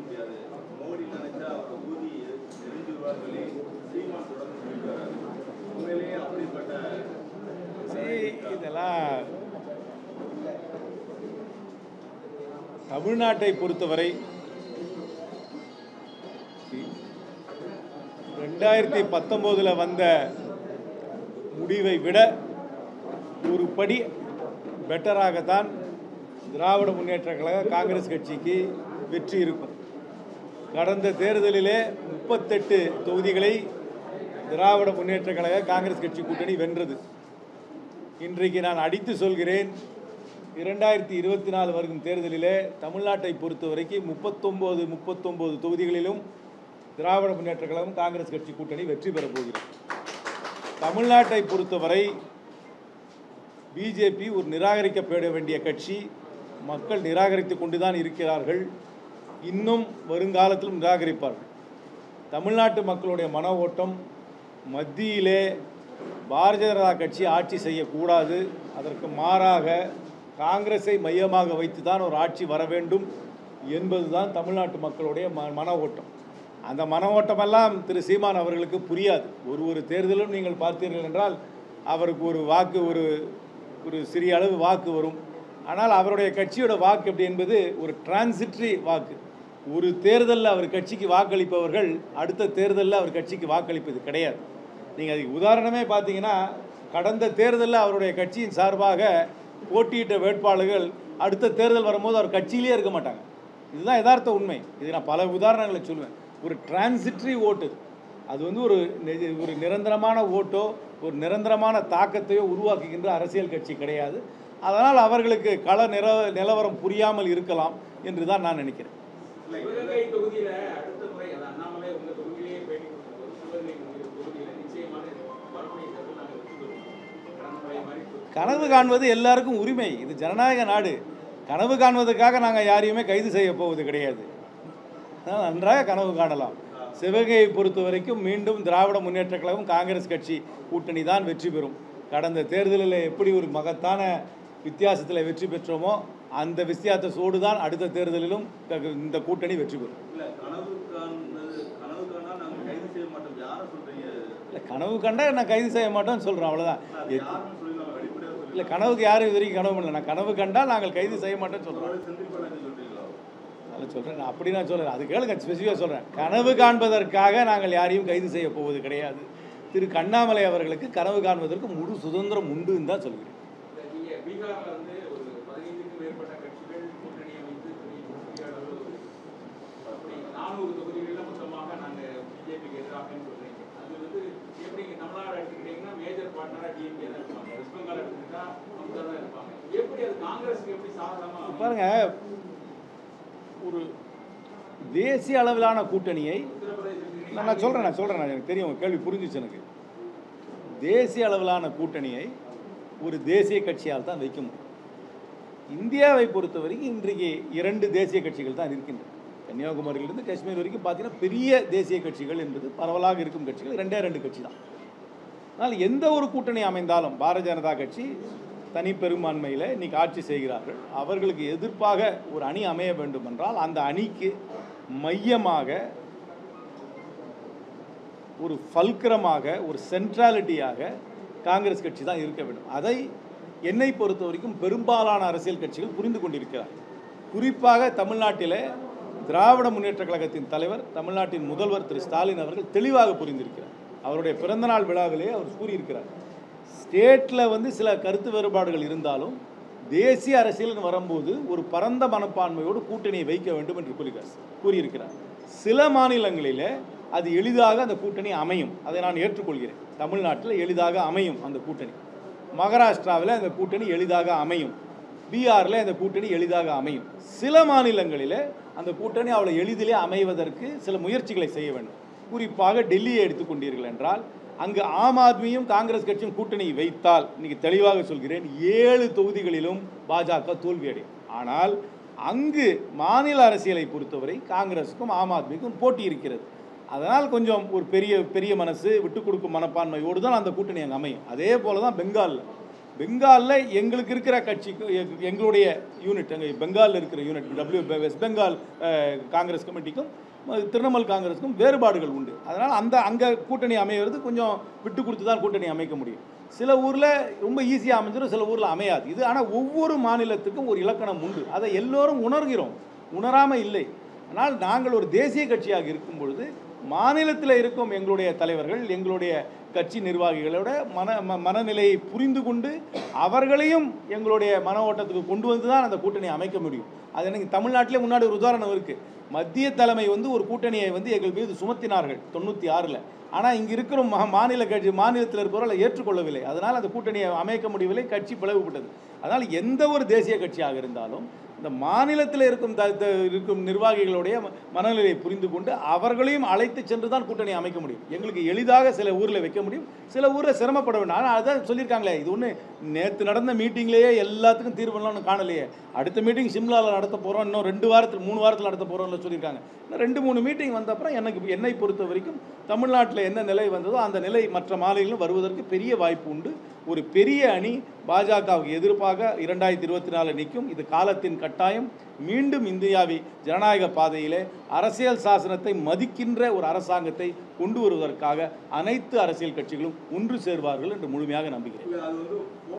முடியாது மோடி நினைச்சா அவர் ஊதி நெருங்கிடுவார் சொல்லி சீமான் தொடர்ந்து சொல்லிட்டு வர்றாரு உண்மையிலேயே அப்படிப்பட்ட சரி, இதெல்லாம் தமிழ்நாட்டை பொறுத்தவரை ரெண்டாயிரத்தி பத்தொம்போதில் வந்த முடிவை விட ஒரு படி பெட்டராகத்தான் திராவிட முன்னேற்ற கழக காங்கிரஸ் கட்சிக்கு வெற்றி இருக்கும் கடந்த தேர்தலிலே முப்பத்தெட்டு தொகுதிகளை திராவிட முன்னேற்ற கழக காங்கிரஸ் கட்சி கூட்டணி வென்றது இன்றைக்கு நான் அடித்து சொல்கிறேன் இரண்டாயிரத்தி இருபத்தி நாலு வருகும் தேர்தலிலே தமிழ்நாட்டை பொறுத்தவரைக்கும் முப்பத்தொம்போது முப்பத்தொம்போது தொகுதிகளிலும் திராவிட முன்னேற்ற கழகம் காங்கிரஸ் கட்சி கூட்டணி வெற்றி பெறப் போகிறது தமிழ்நாட்டை பொறுத்தவரை பிஜேபி ஒரு நிராகரிக்கப்பட வேண்டிய கட்சி மக்கள் நிராகரித்து கொண்டுதான் இருக்கிறார்கள் இன்னும் வருங்காலத்திலும் நிராகரிப்பார்கள் தமிழ்நாட்டு மக்களுடைய மன ஓட்டம் மத்தியிலே பாரதிய ஜனதா கட்சி ஆட்சி செய்யக்கூடாது அதற்கு மாறாக காங்கிரஸை மையமாக வைத்து தான் ஒரு ஆட்சி வர வேண்டும் என்பதுதான் தமிழ்நாட்டு மக்களுடைய ம மன ஓட்டம் அந்த மன ஓட்டமெல்லாம் திரு சீமான் அவர்களுக்கு புரியாது ஒரு ஒரு தேர்தலும் நீங்கள் பார்த்தீர்கள் என்றால் அவருக்கு ஒரு வாக்கு ஒரு ஒரு சிறிய அளவு வாக்கு வரும் ஆனால் அவருடைய கட்சியோட வாக்கு எப்படி என்பது ஒரு டிரான்சிட்ரி வாக்கு ஒரு தேர்தலில் அவர் கட்சிக்கு வாக்களிப்பவர்கள் அடுத்த தேர்தலில் அவர் கட்சிக்கு வாக்களிப்பது கிடையாது நீங்கள் அதுக்கு உதாரணமே பார்த்தீங்கன்னா கடந்த தேர்தலில் அவருடைய கட்சியின் சார்பாக போட்டியிட்ட வேட்பாளர்கள் அடுத்த தேர்தல் வரும்போது அவர் கட்சியிலே இருக்க மாட்டாங்க இதுதான் யதார்த்த உண்மை இது நான் பல உதாரணங்களை சொல்லுவேன் ஒரு டிரான்சிட்ரி ஓட்டு அது வந்து ஒரு நெ- ஒரு நிரந்தரமான ஓட்டோ ஒரு நிரந்தரமான தாக்கத்தையோ உருவாக்குகின்ற அரசியல் கட்சி கிடையாது அதனால் அவர்களுக்கு கள நிற நிலவரம் புரியாமல் இருக்கலாம் என்று தான் நான் நினைக்கிறேன் சிவகங்கை தொகுதியில அடுத்த முறை அது அண்ணாமலை உங்க தொகுதியிலேயே பேட்டி கொடுத்தபோது சிவகங்கை தொகுதி- தொகுதியில நிச்சயமான மறுபடியும் தேர்தல் நாங்கள் வெற்றி பெறுவோம் கடந்த முறை மாதிரி தொகுதி- கனவு காண்பது எல்லாருக்கும் உரிமை இது ஜனநாயக நாடு கனவு காண்பதற்காக நாங்கள் யாரையுமே கைது செய்ய போவது கிடையாது அதனால் நன்றாக கனவு காணலாம் சிவகையை பொறுத்த வரைக்கும் மீண்டும் திராவிட முன்னேற்ற கழகம் காங்கிரஸ் கட்சி கூட்டணி தான் வெற்றி பெறும் கடந்த தேர்தலில் எப்படி ஒரு மகத்தான வித்தியாசத்தில் வெற்றி பெற்றோமோ அந்த வித்தியாசத்தோடு தான் அடுத்த தேர்தலிலும் க- இந்த கூட்டணி வெற்றி பெறும் இல்ல கனவு காண்பது கனவு காணா நாங்க கைது செய்ய மாட்டோம் யாரை சொல்றீங்க இல்லை கனவு கண்டா நான் கைது செய்ய மாட்டோம்னு சொல்கிறேன் அவ்வளோதான் அது யாருன்னு சொல்லி நம்ம வெளிப்படையா சொல்லி இல்லை கனவுக்கு யாரும் இது வரைக்கும் கனவு பண்ணல நான் கனவு கண்டால் நாங்கள் கைது செய்ய மாட்டோம்னு சொல்கிறோம் ஒருவேளை செந்தில் பாலாஜி சொல்றீங்களா அதில் சொல்கிறேன் நான் அப்படி நான் சொல்கிறேன் அது கேளுங்க ஸ்பெசிஃபிக்காக சொல்கிறேன் கனவு காண்பதற்காக நாங்கள் யாரையும் கைது செய்ய போவது கிடையாது திரு கண்ணாமலை அவர்களுக்கு கனவு காண்பதற்கு முழு சுதந்திரம் உண்டுன்னு தான் சொல்கிறேன் இந்த நீங்க பீகார்ல வந்து ஒரு பதினைந்துக்கும் மேற்பட்ட கட்சிகள் கூட்டணி அமைத்து பெரிய பெரிய அளவு அப்படி நானூறு தொகுதிகளில் மொத்தமாக நாங்க பிஜேபிக்கு எதிராகன்னு சொல்றீங்க அது வந்து எப்படி இங்க தமிழ்நாடு எடுத்துக்கிட்டீங்கன்னா மேஜர் பார்ட்னரா டிஎம்கே தான் இருப்பாங்க வெஸ்ட் பெங்கால் எடுத்துக்கிட்டா மம்தா தான் இருப்பாங்க எப்படி அது காங்கிரஸ்க்கு எப்படி சாதகமா அமையும்? பாருங்க ஒரு தேசிய அளவிலான கூட்டணியை உத்தரப்பிரதேசத்துக்கு நான் நான் சொல்கிறேன் நான் சொல்கிறேன் நான் எனக்கு தெரியும் உங்க கேள்வி புரிஞ்சிச்சு எனக்கு தேசிய அளவிலான கூட்டணியை ஒரு தேசிய கட்சியால் தான் வைக்க முடியும் இந்தியாவை பொறுத்தவரைக்கும் இன்றைக்கு இரண்டு தேசிய கட்சிகள் தான் இருக்கின்றன கன்னியாகுமரியிலிருந்து காஷ்மீர் வரைக்கும் பார்த்தீங்கன்னா பெரிய தேசிய கட்சிகள் என்பது பரவலாக இருக்கும் கட்சிகள் ரெண்டே ரெண்டு கட்சி தான் அதனால் எந்த ஒரு கூட்டணி அமைந்தாலும் பாரதிய ஜனதா கட்சி தனி பெரும்பான்மையில் இன்னைக்கு ஆட்சி செய்கிறார்கள் அவர்களுக்கு எதிர்ப்பாக ஒரு அணி அமைய வேண்டும் என்றால் அந்த அணிக்கு மையமாக ஒரு ஃபல்கரமாக ஒரு சென்ட்ராலிட்டியாக காங்கிரஸ் கட்சி தான் இருக்க வேண்டும் அதை என்னை பொறுத்த வரைக்கும் பெரும்பாலான அரசியல் கட்சிகள் புரிந்து கொண்டிருக்கிறார் குறிப்பாக தமிழ்நாட்டிலே திராவிட முன்னேற்ற கழகத்தின் தலைவர் தமிழ்நாட்டின் முதல்வர் திரு ஸ்டாலின் அவர்கள் தெளிவாக புரிந்திருக்கிறார் அவருடைய பிறந்தநாள் விழாவிலே அவர் கூறியிருக்கிறார் ஸ்டேட்டில் வந்து சில கருத்து வேறுபாடுகள் இருந்தாலும் தேசிய அரசியல்னு வரும்போது ஒரு பரந்த மனப்பான்மையோடு கூட்டணியை வைக்க வேண்டும் என்று கூறுகிறார் கூறியிருக்கிறார் சில மாநிலங்களிலே அது எளிதாக அந்த கூட்டணி அமையும் அதை நான் ஏற்றுக்கொள்கிறேன் தமிழ்நாட்டில் எளிதாக அமையும் அந்த கூட்டணி மகாராஷ்டிராவில் அந்த கூட்டணி எளிதாக அமையும் பீகாரில் அந்த கூட்டணி எளிதாக அமையும் சில மாநிலங்களிலே அந்த கூட்டணி அவ்வளோ எளிதிலே அமைவதற்கு சில முயற்சிகளை செய்ய வேண்டும் குறிப்பாக டெல்லியை எடுத்துக்கொண்டீர்கள் என்றால் அங்கு ஆம் ஆத்மியும் காங்கிரஸ் கட்சியும் கூட்டணி வைத்தால் இன்னைக்கு தெளிவாக சொல்கிறேன் ஏழு தொகுதிகளிலும் பாஜக தோல்வியடையும் ஆனால் அங்கு மாநில அரசியலை பொறுத்தவரை காங்கிரஸுக்கும் ஆம் ஆத்மிக்கும் போட்டி இருக்கிறது அதனால் கொஞ்சம் ஒரு பெரிய பெரிய மனசு விட்டு கொடுக்கும் மனப்பான்மையோடு தான் அந்த கூட்டணி அங்கே அமையும் அதே போல தான் பெங்காலில் பெங்காலில் எங்களுக்கு இருக்கிற கட்சிக்கு எங்க- எங்களுடைய யூனிட் எங்கள் பெங்காலில் இருக்கிற யூனிட் டபிள்யூ வெஸ்ட் பெங்கால் அஹ், காங்கிரஸ் கமிட்டிக்கும் அஹ், திரிணாமுல் காங்கிரஸுக்கும் வேறுபாடுகள் உண்டு அதனால் அந்த அங்கே கூட்டணி அமைகிறது கொஞ்சம் விட்டு கொடுத்து தான் கூட்டணி அமைக்க முடியும் சில ஊரில் ரொம்ப ஈஸியாக அமைஞ்சிடும் சில ஊரில் அமையாது இது ஆனால் ஒவ்வொரு மாநிலத்துக்கும் ஒரு இலக்கணம் உண்டு அதை எல்லோரும் உணர்கிறோம் உணராமல் இல்லை ஆனால் நாங்கள் ஒரு தேசிய கட்சியாக இருக்கும் பொழுது மாநிலத்தில் இருக்கும் எங்களுடைய தலைவர்கள் எங்களுடைய கட்சி நிர்வாகிகளோட மன ம- மனநிலையை புரிந்து கொண்டு அவர்களையும் எங்களுடைய மன ஓட்டத்துக்கு கொண்டு வந்து தான் அந்த கூட்டணியை அமைக்க முடியும் அது எனக்கு தமிழ்நாட்டிலே முன்னாடி ஒரு உதாரணம் இருக்குது மத்திய தலைமை வந்து ஒரு கூட்டணியை வந்து எங்கள் மீது சுமத்தினார்கள் தொண்ணூற்றி ஆறில் ஆனால் இங்கே இருக்கிற மா மாநில கட்சி மாநிலத்தில் இருப்பவர்கள் ஏற்றுக்கொள்ளவில்லை அதனால் அந்த கூட்டணியை அமைக்க முடியவில்லை கட்சி பிளவுபட்டது அதனால் எந்த ஒரு தேசிய கட்சியாக இருந்தாலும் இந்த மாநிலத்தில் இருக்கும் த த- இருக்கும் நிர்வாகிகளுடைய ம- மனநிலையை புரிந்து கொண்டு அவர்களையும் அழைத்து சென்று தான் கூட்டணி அமைக்க முடியும் எங்களுக்கு எளிதாக சில ஊரில் வைக்க முடியும் சில ஊரில் சிரமப்பட வேண்டும் ஆனால் அதான் சொல்லியிருக்காங்களே இது ஒன்று நேற்று நடந்த மீட்டிங்லேயே எல்லாத்துக்கும் தீர்வுலாம் காணலையே அடுத்த மீட்டிங் சிம்லாவில் நடத்த போகிறோம் இன்னும் ரெண்டு வாரத்தில் மூணு வாரத்தில் நடத்த போகிறோம்னு சொல்லியிருக்காங்க இன்னும் ரெண்டு மூணு மீட்டிங் வந்த அப்புறம் எனக்கு என்னை பொறுத்த வரைக்கும் தமிழ்நாட்டில் என்ன நிலை வந்ததோ அந்த நிலை மற்ற மாநிலங்களும் வருவதற்கு பெரிய வாய்ப்பு உண்டு ஒரு பெரிய அணி பாஜகவுக்கு எதிர்ப்பாக இரண்டாயிரத்தி இருபத்தி நாலு நிற்கும் இது காலத்தின் கட்டாயம் மீண்டும் இந்தியாவை ஜனநாயக பாதையிலே அரசியல் சாசனத்தை மதிக்கின்ற ஒரு அரசாங்கத்தை கொண்டு வருவதற்காக அனைத்து அரசியல் கட்சிகளும் ஒன்று சேர்வார்கள் என்று முழுமையாக நம்புகிறேன் இல்ல, அது வந்து